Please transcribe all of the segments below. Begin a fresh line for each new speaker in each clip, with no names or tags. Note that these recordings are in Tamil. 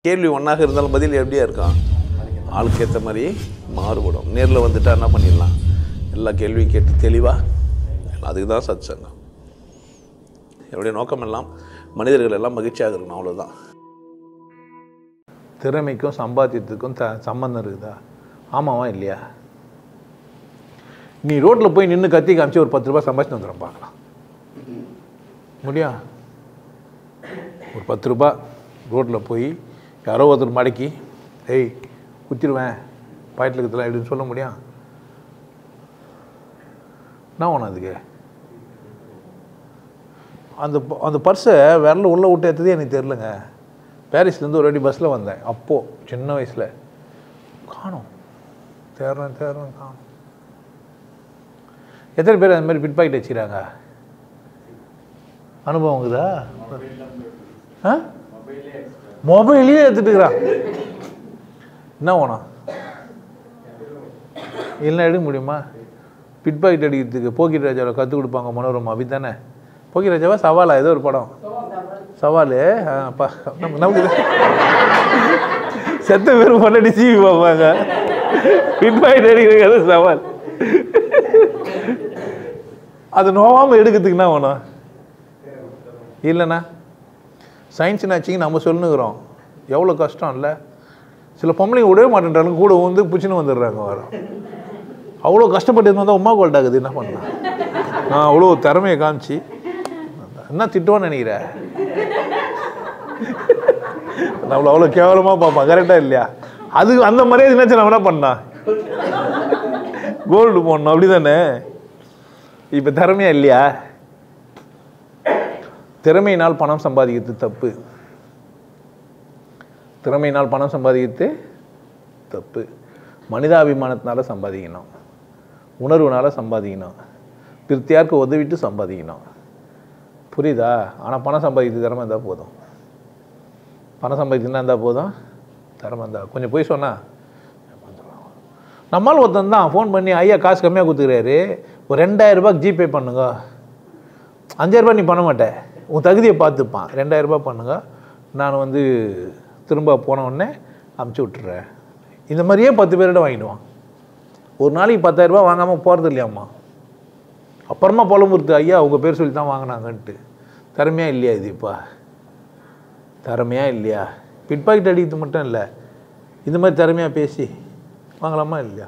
கேள்வி ஒன்றாக இருந்தாலும் பதில் எப்படியா இருக்கும் ஆளுக்கு ஏற்ற மாதிரி மாறுபடும் நேரில் வந்துட்டா என்ன பண்ணிடலாம் எல்லா கேள்வியும் கேட்டு தெளிவாக அதுக்கு தான் சத் சங்கம் என்னுடைய நோக்கம் எல்லாம் மனிதர்கள் எல்லாம் மகிழ்ச்சியாக இருக்கணும் அவ்வளோதான்
திறமைக்கும் சம்பாத்தியத்துக்கும் த சம்மந்தம் இருக்குதா ஆமாவா இல்லையா நீ ரோட்டில் போய் நின்று கத்தி காமிச்சு ஒரு பத்து ரூபாய் சம்பாதிச்சு வந்துடும் பார்க்கலாம் முடியும் ஒரு பத்து ரூபாய் ரோட்டில் போய் யாரோ ஒருத்தர் மடக்கி ஏய் குத்திடுவேன் பாக்கெட்டில் இருக்கிறதுலாம் எப்படின்னு சொல்ல முடியும் என்ன வேணும் அதுக்கு அந்த ப- அந்த பர்ஸை விரல உள்ளே விட்டு ஏற்றதே எனக்கு தெரிலங்க பாரிஸ்லேருந்து ஒரு வாட்டி பஸ்ஸில் வந்தேன் அப்போது சின்ன வயசில் காணோம் தேடுறேன் தேடுறேன் காணோம் எத்தனை பேர் அந்த மாதிரி பிட் பாக்கெட் வச்சுக்கிறாங்க அனுபவம் இருக்குதா ஆ மொபைலே எடுத்துட்டு இருக்கிறான் என்ன வேணும் இல்லை எடுக்க முடியுமா பிட் பாக்கெட் அடிக்கிறதுக்கு போக்கிட் ராஜாவில் கற்றுக் கொடுப்பாங்க மனோரமா அப்படி தானே போக்கிட் ராஜாவா சவாலா ஏதோ ஒரு படம் சவால் அப்பா நம்ம நமக்கு இது- செத்த பேர் பண்ணி டிவி பார்ப்பாங்க பிட் பாக்கெட் அடிக்கிறது அது சவால் அது நோவாமல் எடுக்கிறதுக்கு என்ன வேணும் இல்லைண்ணா சயின்ஸ் என்னாச்சிங்க நம்ம சொல்லுங்கிறோம் எவ்வளோ கஷ்டம் இல்லை சில பொம்பளைங்க விடவே மாட்டேன்றாங்க கூட வந்து புச்சின்னு வந்துடுறாங்க வரோம் அவ்வளோ கஷ்டப்பட்டு இருந்தால் உமா கோல்டாகுது என்ன பண்ணலாம் நான் அவ்வளோ திறமையை காமிச்சு என்ன திட்டுவோன்னு நினைக்கிற நம்மள அவ்வளோ கேவலமாக பார்ப்பான் கரெக்டாக இல்லையா அது அந்த மரியாதை என்னாச்சு நம்ம என்ன பண்ணலாம் கோல்டு போடணும் அப்படி தானே இப்போ திறமையா இல்லையா திறமையினால் பணம் சம்பாதிக்கிறது தப்பு திறமையினால் பணம் சம்பாதிக்கிறது தப்பு மனிதாபிமானத்தினால சம்பாதிக்கணும் உணர்வுனால சம்பாதிக்கணும் பிரித்தியாருக்கு உதவிட்டு சம்பாதிக்கணும் புரியுதா ஆனால் பணம் சம்பாதிக்கிறது திறமை இருந்தால் போதும் பணம் சம்பாதிக்கணும்னா இருந்தால் போதும் திறமை இருந்தால் கொஞ்சம் போய் சொன்னா நம்மால் ஒருத்தன் தான் ஃபோன் பண்ணி ஐயா காசு கம்மியாக கொடுத்துக்கிறாரு ஒரு ரெண்டாயிரம் ரூபாய்க்கு ஜிபே பண்ணுங்க அஞ்சாயிரம் ரூபாய் நீ பண்ண மாட்டேன் உன் தகுதியை பார்த்துப்பான் ரெண்டாயிரம் ரூபாய் பண்ணுங்க நான் வந்து திரும்ப போன உடனே அமுச்சு விட்டுறேன் இந்த மாதிரியே பத்து பேரிட வாங்கிடுவான் ஒரு நாளைக்கு பத்தாயிரம் ரூபாய் வாங்காமல் போகிறது இல்லையாம்மா அப்புறமா புலம்புறுத்து ஐயா உங்கள் பேர் சொல்லி தான் வாங்கினாங்கன்ட்டு திறமையா இல்லையா இது இப்போ திறமையா இல்லையா பிட் பாக்கெட் அடிக்கிறது மட்டும் இல்லை இந்த மாதிரி திறமையாக பேசி வாங்கலாமா இல்லையா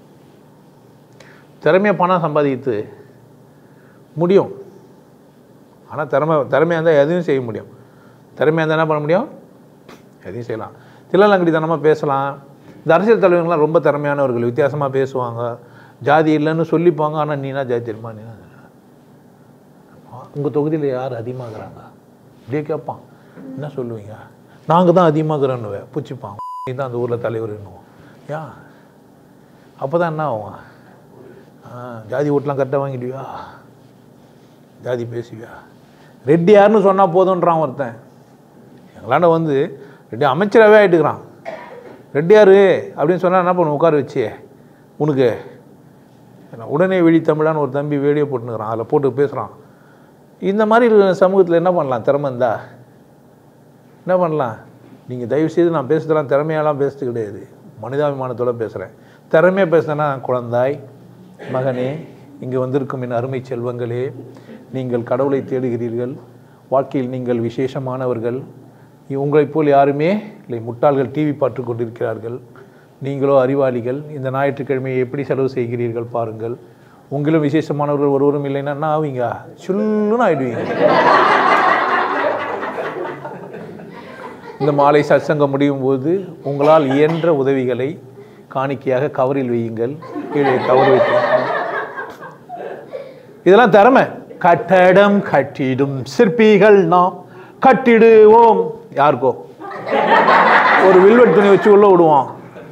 திறமையாக பணம் சம்பாதிக்கிறது முடியும் ஆனால் திறமை திறமையாக இருந்தால் எதையும் செய்ய முடியும் திறமையாக இருந்தால் என்ன பண்ண முடியும் எதையும் செய்யலாம் தில்லலங்கடித்தனமாக பேசலாம் இந்த அரசியல் தலைவர்கள்லாம் ரொம்ப திறமையானவர்கள் வித்தியாசமாக பேசுவாங்க ஜாதி இல்லைன்னு சொல்லிப்பாங்க ஆனால் நீனா ஜாதி தெரியுமா நீனா உங்கள் தொகுதியில் யார் அதிகமாகறாங்க இப்படியே கேட்பான் என்ன சொல்லுவீங்க நாங்கள் தான் அதிகமாகறோன்னுவேன் புச்சிப்பான் நீ தான் அந்த ஊரில் தலைவர் என்னுவோம் ஏன் அப்போ தான் என்ன ஆகும் ஆ, ஜாதி ஓட்டெலாம் கரெக்டாக வாங்கிடுவியா ஜாதி பேசுவியா ரெட்டியார்னு சொன்னால் போதுன்றான் ஒருத்தன் எங்களாண்ட வந்து ரெட்டி அமைச்சராகவே ஆகிட்டுக்கிறான் ரெட்டியார் அப்படின்னு சொன்னால் என்ன பண்ணும் உட்கார வச்சு உனக்கு என்ன உடனே வெளி தமிழான்னு ஒரு தம்பி வீடியோ போட்டுனுக்குறான் அதில் போட்டு பேசுகிறான் இந்த மாதிரி இருக்கிற சமூகத்தில் என்ன பண்ணலாம் திறமை இருந்தா என்ன பண்ணலாம் நீங்கள் தயவு செய்து நான் பேசுறதெல்லாம் திறமையாலாம் பேசுறது கிடையாது மனிதாபிமானத்தோட பேசுகிறேன் திறமையாக பேசுனேன்னா குழந்தாய் மகனே இங்கே வந்திருக்கும் என் அருமை செல்வங்களே நீங்கள் கடவுளை தேடுகிறீர்கள் வாழ்க்கையில் நீங்கள் விசேஷமானவர்கள் உங்களைப் போல் யாருமே இல்லை முட்டாள்கள் டிவி பார்த்து கொண்டிருக்கிறார்கள் நீங்களோ அறிவாளிகள் இந்த ஞாயிற்றுக்கிழமையை எப்படி செலவு செய்கிறீர்கள் பாருங்கள் உங்களும் விசேஷமானவர்கள் ஒருவரும் இல்லைன்னா என்ன ஆவீங்க சுல்லுன்னு ஆயிடுவீங்க இந்த மாலை சத்சங்கம் முடியும் போது உங்களால் இயன்ற உதவிகளை காணிக்கையாக கவரில் வையுங்கள் கீழே கவர் வைத்து இதெல்லாம் திறமை கட்டடம் கட்டிடும் சிற்பிகள் நாம் கட்டிடுவோம் யாருக்கோ ஒரு வில்வெட் துணி வச்சு உள்ள விடுவான்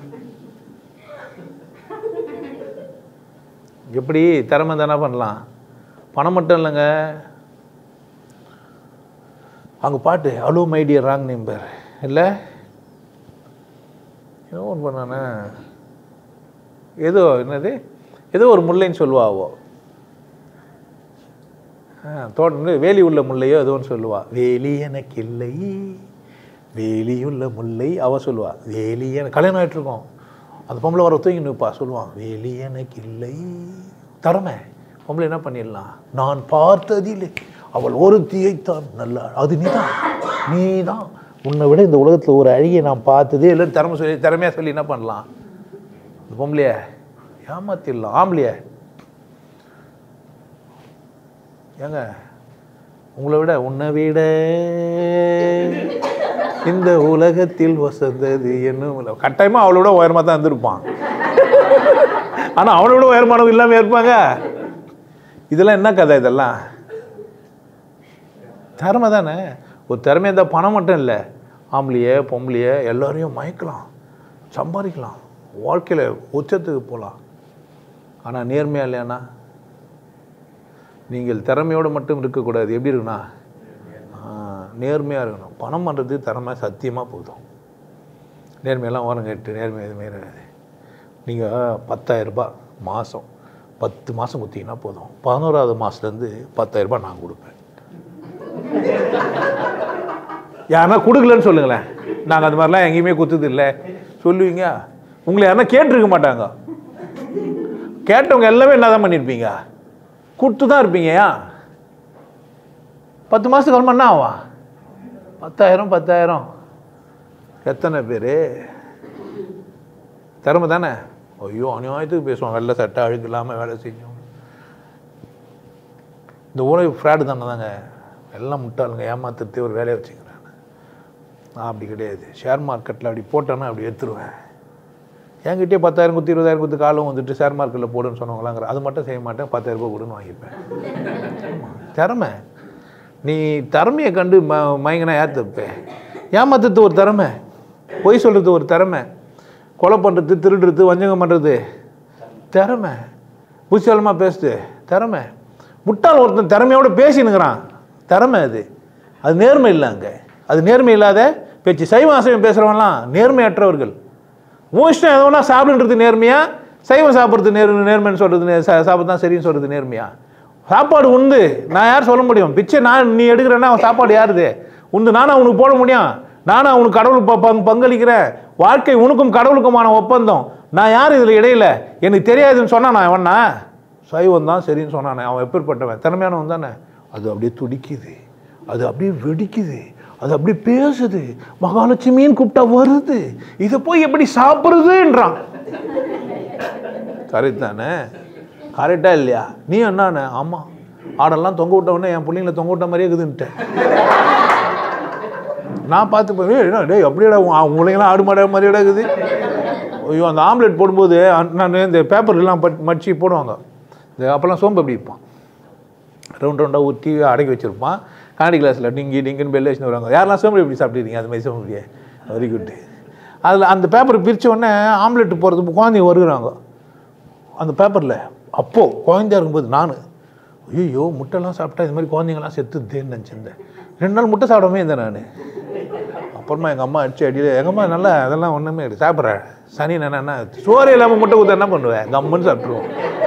எப்படி திறமை தானே பண்ணலாம் பணம் மட்டும் இல்லைங்க அங்கே பாட்டு hello my dear wrong number இல்லை ஏதோ ஒன்று பண்ணானே ஏதோ என்னது ஏதோ ஒரு முல்லைன்னு சொல்லுவாவோ தோட்டம் வேலி உள்ள முல்லையோ ஏதோ ஒன்று சொல்லுவா வேலி எனக்கு இல்லை வேலியுள்ள முல்லை அவ சொல்லுவா வேலிய கல்யாணம் ஆயிட்டு இருக்கோம் அந்த பொம்பளை வர தூங்கி நிற்பா சொல்லுவான் வேலி எனக்கு இல்லை திறமை பொம்பளை என்ன பண்ணிடலாம் நான் பார்த்ததில்லை அவள் ஒரு தீயைத்தான் நல்லா அது நீதான் நீதான் உன்னை விட இந்த உலகத்தில் ஒரு அழகியை நான் பார்த்ததே இல்லைன்னு திறமை சொல்லி திறமையாக சொல்லி என்ன பண்ணலாம் இந்த பொம்பளைய ஏமாத்திடலாம் ஆம்பளைய ஏங்க உங்களை விட உன்னை விட இந்த உலகத்தில் வசந்தது என்னும் இல்லை. கட்டாயமா அவளோட உயரமாக தான் இருந்திருப்பான் ஆனால் அவனோட உயரமானவங்க இல்லாமல் இருப்பாங்க இதெல்லாம் என்ன கதை இதெல்லாம் திறமை தானே ஒரு திறமை இருந்தால் பணம் மட்டும் இல்லை ஆம்பளைய பொம்பளைய எல்லாரையும் மயக்கலாம் சம்பாதிக்கலாம் வாழ்க்கையில் உச்சத்துக்கு போகலாம் ஆனால் நேர்மையா இல்லையாண்ணா நீங்கள் திறமையோடு மட்டும் இருக்கக்கூடாது எப்படி இருக்குண்ணா நேர்மையாக இருக்கணும் பணம் பண்ணுறது திறமை சத்தியமாக போதும் நேர்மையெல்லாம் ஓரம் கேட்டு நேர்மை எதுவுமே இருக்காது நீங்கள் பத்தாயிரரூபா மாதம் பத்து மாதம் கொடுத்தீங்கன்னா போதும் பதினோராவது மாதத்துலேருந்து பத்தாயிரரூபா நான் கொடுப்பேன் யாருன்னா கொடுக்கலன்னு சொல்லுங்களேன் நாங்கள் அந்த மாதிரிலாம் எங்கேயுமே குத்துது இல்லை சொல்லுவீங்க உங்களை யாருன்னா கேட்டிருக்க மாட்டாங்க கேட்டவங்க எல்லாமே என்ன தான் பண்ணியிருப்பீங்க கொடுத்து தான் இருப்பீங்க ஏன் பத்து மாதத்துக்கு அப்புறமா என்ன ஆவா பத்தாயிரம் பத்தாயிரம் எத்தனை பேர் திறமை தானே ஐயோ அநியாயத்துக்கு பேசுவான் வெள்ளை சட்டை அழுக்கு இல்லாமல் வேலை செஞ்சோம் இந்த ஊரை ஃப்ராடு தானே தாங்க எல்லாம் முட்டாளுங்க ஏமாத்துறதே ஒரு வேலையை வச்சுக்கிறேன் நான் அப்படி கிடையாது ஷேர் மார்க்கெட்டில் அப்படி போட்டேன்னா அப்படி எடுத்துருவேன் என்கிட்டயே பத்தாயிரம் குத்து இருபதாயிரம் குத்து காலம் வந்துட்டு ஷேர் மார்க்கெட்டில் போடுன்னு சொன்னவங்களாங்கிற அது மட்டும் செய்ய மாட்டேன் பத்தாயிரம் ரூபாய் கொடுன்னு வாங்கிப்பேன் ஆமா, திறமை நீ திறமையை கண்டு ம மயங்கினா யார் தப்பு ஏமாத்துறது ஒரு திறமை பொய் சொல்கிறது ஒரு திறமை கொலை பண்ணுறது திருடுறது வஞ்சகம் பண்ணுறது திறமை புத்திசாலமாக பேசுது திறமை முட்டாள் ஒருத்தன் திறமையோட பேசினுங்கிறான் திறமை அது அது நேர்மை இல்லை அங்கே அது நேர்மை இல்லாத பேச்சு சைவ அசைவம் பேசுகிறவங்களாம் நேர்மையற்றவர்கள் உன் இஷ்டம் எதுனா சாப்பிடுன்றது நேர்மையா சைவம் சாப்பிட்றது நேர் நேர்மைன்னு சொல்கிறது சாப்பிட்டு தான் சரின்னு சொல்கிறது நேர்மையா சாப்பாடு உண்டு நான் யார் சொல்ல முடியும் பிச்சை நான் நீ எடுக்கிறேன்னா அவன் சாப்பாடு யாருது உண்டு நானும் அவனுக்கு போட முடியும் நானும் அவனுக்கு கடவுள் ப- பங்கு பங்களிக்கிறேன் வாழ்க்கை உனக்கும் கடவுளுக்குமான ஒப்பந்தம் நான் யார் இதில் இடையில எனக்கு தெரியாதுன்னு சொன்னான் நான் அவனா சைவம் தான் சரின்னு சொன்னானே அவன் எப்பேற்பட்டவன் திறமையானவன் தானே அது அப்படியே துடிக்குது அது அப்படியே வெடிக்குது அது அப்படியே பேசுது மகாலட்சுமின்னு கூப்பிட்டா வருது இதை போய் எப்படி சாப்பிட்றதுன்றான் கரெக்ட் தானே கரெக்டாக இல்லையா நீ என்னானே ஆமாம் ஆடெல்லாம் தொங்க விட்ட உடனே என் பிள்ளைங்கள தொங்க விட்ட மாதிரியே இருக்குதுன்ட்டேன் நான் பார்த்து போய் "ஏய், என்ன டேய் அப்படியேடா உன் உங்களைங்களாம் ஆடு மாட மாதிரியே இருக்குது ஐயோ அந்த ஆம்லெட் போடும்போது அ- நான் இந்த பேப்பர்லாம் பட் மடிச்சு போடுவாங்க இந்த அப்போல்லாம் சோம்பு எப்படி வைப்பான் ரவுண்ட் ரவுண்டாக ஊற்றி அடக்கி வச்சுருப்பான் காண்டி கிளாஸில் டிங்கி டிங்குன்னு பெல் வச்சுன்னு வருவாங்க யாரெல்லாம் சோம்பு எப்படி சாப்பிட்டுருக்கீங்க அது மாதிரி சோம்பு வெரி குட் அதில் அந்த பேப்பர் பிரித்த உடனே ஆம்லெட் போடுறதுக்கு குழந்தைங்க வருகிறாங்க அந்த பேப்பரில் அப்போது குழந்தையா இருக்கும்போது நான் ஐயோ முட்டைலாம் சாப்பிட்டா இது மாதிரி குழந்தைங்களாம் செத்துதேன்னு நினச்சிருந்தேன் ரெண்டு நாள் முட்டை சாப்பிடாமே இருந்தேன் நான் அப்புறமா எங்கள் அம்மா அடிச்சு அடியில் எங்கள் அம்மா நல்லா அதெல்லாம் ஒன்றுமே இல்லை சாப்பிட்றேன் சனி நான் என்ன சோறு இல்லாமல் முட்டை ஊற்ற என்ன பண்ணுவேன் கம்முன்னு சாப்பிட்ருவோம்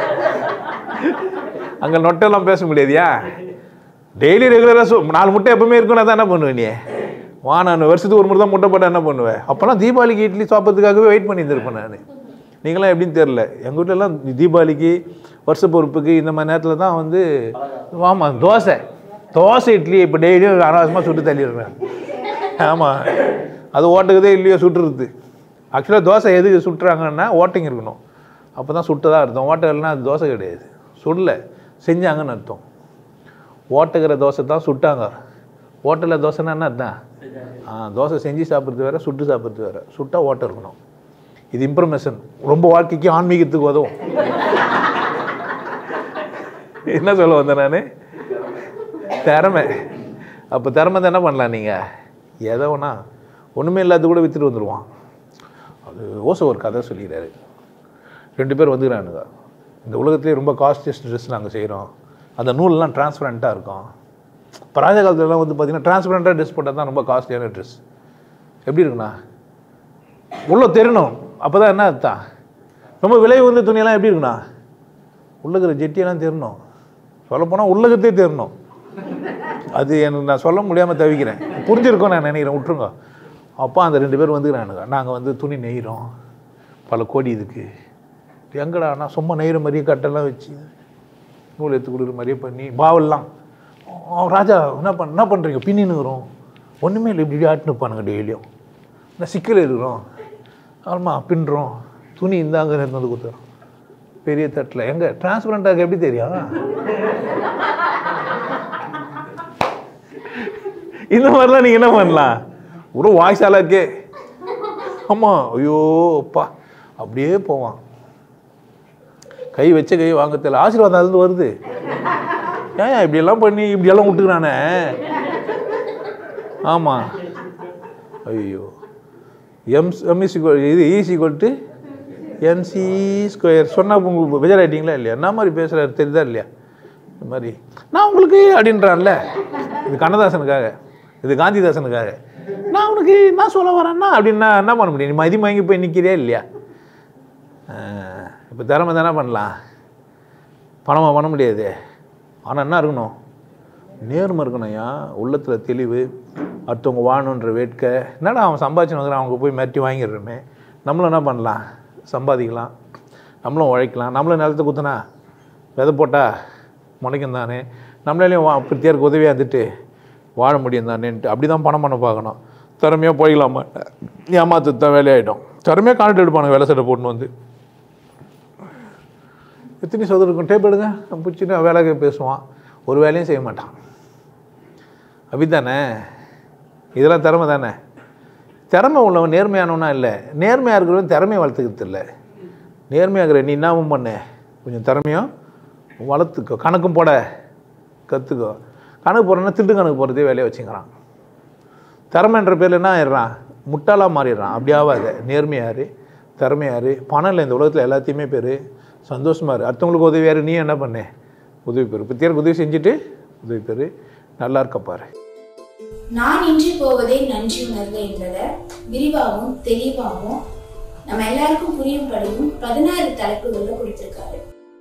அங்கே நொட்டெல்லாம் பேச முடியாதியா டெய்லி ரெகுலராக சோ நாலு முட்டை எப்பவுமே இருக்குன்னா தான் என்ன பண்ணுவேன் நீ வா நான் வருஷத்துக்கு ஒரு முறை தான் முட்டை போட்டால் என்ன பண்ணுவேன் அப்போல்லாம் தீபாவளிக்கு இட்லி சாப்பிட்றதுக்காகவே வெயிட் பண்ணியிருந்திருப்பேன் நான் நீங்களாம் எப்படின்னு தெரில எங்கள் வீட்டிலலாம் தீபாவளிக்கு வருஷ பொறுப்புக்கு இந்த மாதிரி நேரத்தில் தான் வந்து ஆமாம் தோசை தோசை இட்லி இப்போ டெய்லியும் அனாவசியமாக சுட்டு தள்ளிடுறேன் ஆமாம் அது ஓட்டுக்குதே இல்லையோ சுட்டுறது ஆக்சுவலாக தோசை எதுக்கு சுட்டுறாங்கன்னா ஓட்டிங் இருக்கணும் அப்போ தான் சுட்டதாக அர்த்தம் ஓட்டை இல்லைன்னா அது தோசை கிடையாது சுடல செஞ்சாங்கன்னு அர்த்தம் ஓட்டுக்கிற தோசை தான் சுட்டாங்க ஓட்டல தோசைன்னா என்ன அர்த்தம் ஆ தோசை செஞ்சு சாப்பிட்றது வேற சுட்டு சாப்பிட்றது வேற சுட்டா ஓட்டை இருக்கணும் இது இம்ப்ரமேஷன் ரொம்ப வாழ்க்கைக்கு ஆன்மீகத்துக்கு உதவும் என்ன சொல்ல வந்தேன் நான் திறமை அப்போ திறமை தான் என்ன பண்ணலாம் நீங்கள் எதை வேணா ஒன்றுமே இல்லாத கூட விற்றுட்டு வந்துடுவான் அது ஓசோ ஒரு கதை சொல்லிடுறாரு ரெண்டு பேர் வந்துக்கிறானுங்க இந்த உலகத்திலே ரொம்ப காஸ்ட்லியஸ்ட் ட்ரெஸ் நாங்கள் செய்கிறோம் அந்த நூலெலாம் டிரான்ஸ்பரண்ட்டாக இருக்கும் இப்போ ராஜ காலத்துலலாம் வந்து பார்த்தீங்கன்னா டிரான்ஸ்பரண்ட்டாக ட்ரெஸ் போட்டால் தான் ரொம்ப காஸ்ட்லியான ட்ரெஸ் எப்படி இருக்குண்ணா உள்ள தெரியணும் அப்போ தான் என்ன அர்த்தம் ரொம்ப விலை உயர்ந்த துணியெல்லாம் எப்படி இருக்குண்ணா உள்ளக்கிற ஜெட்டியெல்லாம் தெரியணும் சொல்லப்போனால் உள்ளகத்தே தெரியணும் அது எனக்கு நான் சொல்ல முடியாமல் தவிக்கிறேன் புரிஞ்சிருக்கும் நான் நினைக்கிறேன் விட்ருங்க அப்போ அந்த ரெண்டு பேர் வந்துக்கிறானுங்க நாங்கள் வந்து துணி நெய்கிறோம் பல கோடி இதுக்கு எங்கடாண்ணா சும்மா நெய்கிற மாதிரியே கட்டெல்லாம் வச்சு நூல் எடுத்து கொடுக்குற மாதிரியே பண்ணி பாவல்லாம் "ஆ, ராஜா என்ன பண்ண என்ன பண்ணுறீங்க பின்னினுக்கிறோம் ஒன்றுமே இல்லை இப்படி இப்படி ஆட்டின்னு இருப்பானுங்க டெய்லியும் நான் சிக்கல் இருக்கிறோம் ஆமாம் பின்னுறோம் துணி இந்தாங்க எடுத்து வந்து கொடுத்துறோம் பெரிய தட்டில் எங்கே டிரான்ஸ்பரண்டாக எப்படி தெரியும் இந்த மாதிரிலாம் நீங்கள் என்ன பண்ணலாம் ஒரு வாய்ஸ் அலாக்கே ஆமாம் ஐயோ அப்பா அப்படியே போவான் கை வச்ச கை வாங்க தெரியல ஆசீர்வாதம் அதுலேருந்து வருது ஏன் இப்படியெல்லாம் பண்ணி இப்படியெல்லாம் விட்டுக்கிறானே ஆமாம் ஐயோ எம் எம்இசி இது ஈசி கொல்ட்டு என்சி ஸ்கொயர் சொன்னால் உங்களுக்கு பெஜராயிட்டீங்களா இல்லையா என்ன மாதிரி பேசுகிறாரு தெரியுதா இல்லையா இந்த மாதிரி நான் உங்களுக்கு அப்படின்றான்ல இது கண்ணதாசனுக்காக இது காந்திதாசனுக்காக நான் உனக்கு என்ன சொல்ல வரேன்னா அப்படின்னா என்ன பண்ண முடியும் நீ மதி வாங்கி போய் நிற்கிறியா இல்லையா இப்போ திறமை தானே பண்ணலாம் பணமாக பண்ண முடியாது ஆனால் என்ன இருக்கணும் நேர்மை இருக்கணும் ஐயா உள்ளத்தில் தெளிவு அடுத்தவங்க வாழணுன்ற வேட்கை என்னடா அவன் சம்பாதிச்சு வந்துடுறான் அவங்க போய் மிரட்டி வாங்கிடுறோமே நம்மளும் என்ன பண்ணலாம் சம்பாதிக்கலாம் நம்மளும் உழைக்கலாம் நம்மளும் நிலத்தை குத்துனா விதை போட்டால் முளைக்கும் தானே நம்மளாலையும் வா பிரித்தியாருக்கு உதவியாக இருந்துட்டு வாழ முடியும் தானேன்ட்டு அப்படி தான் பணம் பண்ண பார்க்கணும் திறமையாக போய்க்கலாமா ஏமாத்து தான் வேலையாயிடும் திறமையாக கான்ட்டு எடுப்பானுங்க வேலை சட்டை போட்டுன்னு வந்து எத்தனை சோதர் இருக்கும் டேப் எடுங்க பிடிச்சிட்டு வேலைக்கு பேசுவான் ஒரு வேலையும் செய்ய மாட்டான் அப்படித்தானே இதெல்லாம் திறமை தானே திறமை உள்ளவன் நேர்மையானவனா இல்லை நேர்மையாக இருக்கிறவன் திறமையை வளர்த்துக்கிறது இல்லை நேர்மையாக இருக்கிற நீ என்னவும் பண்ண கொஞ்சம் திறமையும் வளர்த்துக்கோ கணக்கும் போட கற்றுக்கோ கணக்கு போடுறேன்னா திட்டு கணக்கு போடுறதே வேலையை வச்சுக்கிறான் திறமைன்ற பேரில் என்ன ஆயிடுறான் முட்டாளாக மாறிடுறான் அப்படி ஆகாத நேர்மையாரு திறமையாரு பணம் இல்லை இந்த உலகத்தில் எல்லாத்தையுமே பேர் சந்தோஷமா இரு அடுத்தவங்களுக்கு உதவியாரு நீ என்ன பண்ண உதவி பெறு பத்தியாருக்கு உதவி செஞ்சுட்டு உதவி பெறு நல்லா இருக்க பாரு
நான் இன்றி போவதே நன்றி உணர்வு என்பதை விரிவாகவும் தெளிவாகவும் நம்ம எல்லாருக்கும் புரியும்படியும் பதினாறு தலைப்புகள்ல கொடுத்திருக்காரு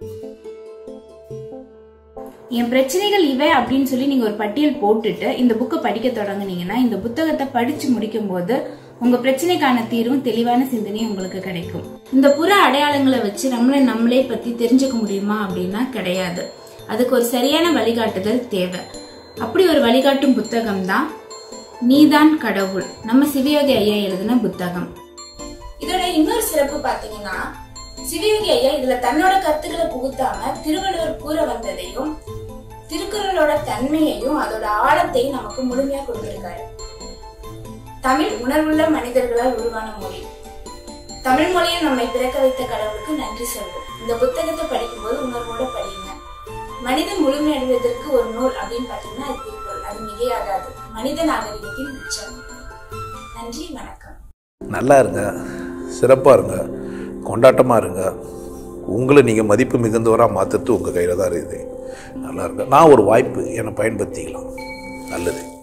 என் பிரச்சனைகள் இவை அப்படின்னு சொல்லி நீங்க ஒரு பட்டியல் போட்டுட்டு இந்த புக்கை படிக்க தொடங்குனீங்கன்னா இந்த புத்தகத்தை படிச்சு முடிக்கும் போது உங்க பிரச்சனைக்கான தீர்வும் தெளிவான சிந்தனையும் உங்களுக்கு கிடைக்கும் இந்த புற அடையாளங்களை வச்சு நம்மளை நம்மளே பத்தி தெரிஞ்சுக்க முடியுமா அப்படின்னா கிடையாது அதுக்கு ஒரு சரியான வழிகாட்டுதல் தேவை அப்படி ஒரு வழிகாட்டும் புத்தகம் தான் நீதான் கடவுள் நம்ம சிவயோகி ஐயா எழுதின புத்தகம் இதோட இன்னொரு சிறப்பு பாத்தீங்கன்னா சிவயோகி ஐயா இதுல தன்னோட கருத்துக்களை புகுத்தாம திருவள்ளுவர் கூற வந்ததையும் திருக்குறளோட தன்மையையும் அதோட ஆழத்தையும் நமக்கு முழுமையா கொடுத்திருக்காரு தமிழ் உணர்வுள்ள மனிதர்களால் உருவான மொழி தமிழ் மொழியை நம்மை பிறக்க வைத்த கடவுளுக்கு நன்றி சொல்வோம் இந்த புத்தகத்தை படிக்கும்போது உணர்வோட படிங்க மனிதன் முழுமையடைவதற்கு ஒரு நூல் அப்படின்னு பாத்தீங்கன்னா அது திருக்குறள் அது மிகையாகாது மனித நாகரிகத்தின் உச்சம் நன்றி வணக்கம்
நல்லா இருங்க சிறப்பாக இருங்க கொண்டாட்டமாக இருங்க உங்களை நீங்கள் மதிப்பு மிகுந்தவராக மாற்றுறது உங்கள் கையில் தான் இருக்குது நல்லா இருங்க நான் ஒரு வாய்ப்பு என்னை பயன்படுத்திக்கலாம் நல்லது